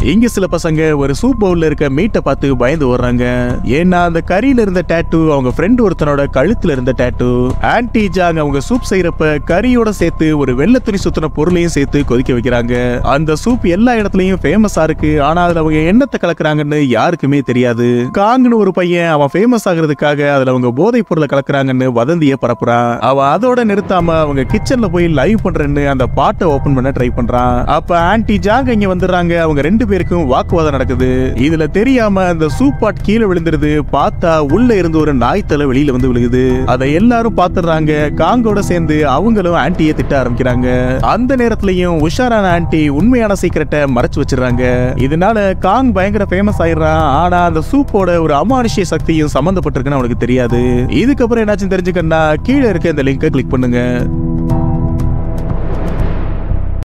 இங்க சில பசங்க ஒரு சூப் பவுல்ல இருக்க மீட்டை பார்த்து பயந்து ஓடுறாங்க ஏன்னா அந்த கறியில இருந்த டேட்டு அவங்க ஃப்ரெண்ட் ஒருத்தனோட கழுத்துல இருந்த டேட்டு ஆன்டி ஜாங் அவங்க சூப் செய்யறப்ப கறியோட சேர்த்து ஒரு வெள்ளை துணி சுத்தின பொருளையும் சேர்த்து கொதிக்க வைக்கிறாங்க அந்த சூப் எல்லா இடத்துலயும் ஃபேமஸா இருக்கு ஆனா அதுல அவங்க என்னத்தை கலக்குறாங்கன்னு யாருக்குமே தெரியாது காங்னு ஒரு பையன் அவன் ஃபேமஸ் ஆகுறதுக்காக அதுல அவங்க போதைப் பொருளை கலக்குறாங்கன்னு வதந்திய பரப்புறான் அவன் அதோட நிறுத்தாம அவங்க கிச்சன்ல போய் லைவ் பண்றேன்னு அந்த பாட்டை ஓபன் பண்ண ட்ரை பண்றான் அப்ப ஆன்டி ஜாங் இங்க வந்துடுறாங்க அவங்க ரெண்டு பேருக்கும் வாக்குவாதம் நடக்குது இதுல தெரியாம அந்த சூப் பாட் கீழே விழுந்துருது பார்த்தா உள்ள இருந்து ஒரு நாய் தலை வெளியில வந்து விழுகுது அதை எல்லாரும் பாத்துறாங்க காங்கோட சேர்ந்து அவங்களும் ஆன்ட்டியை திட்ட ஆரம்பிக்கிறாங்க அந்த நேரத்திலயும் உஷாரான ஆன்ட்டி உண்மையான சீக்கிரட்டை மறைச்சு வச்சிடுறாங்க இதனால காங் பயங்கர ஃபேமஸ் ஆயிடுறான் ஆனா அந்த சூப்போட ஒரு அமானுஷ்ய சக்தியும் சம்பந்தப்பட்டிருக்குன்னு அவனுக்கு தெரியாது இதுக்கப்புறம் என்னாச்சுன்னு தெரிஞ்சுக்கன்னா கீழே இருக்க இந்த லிங்கை கிளிக் பண்ணுங்க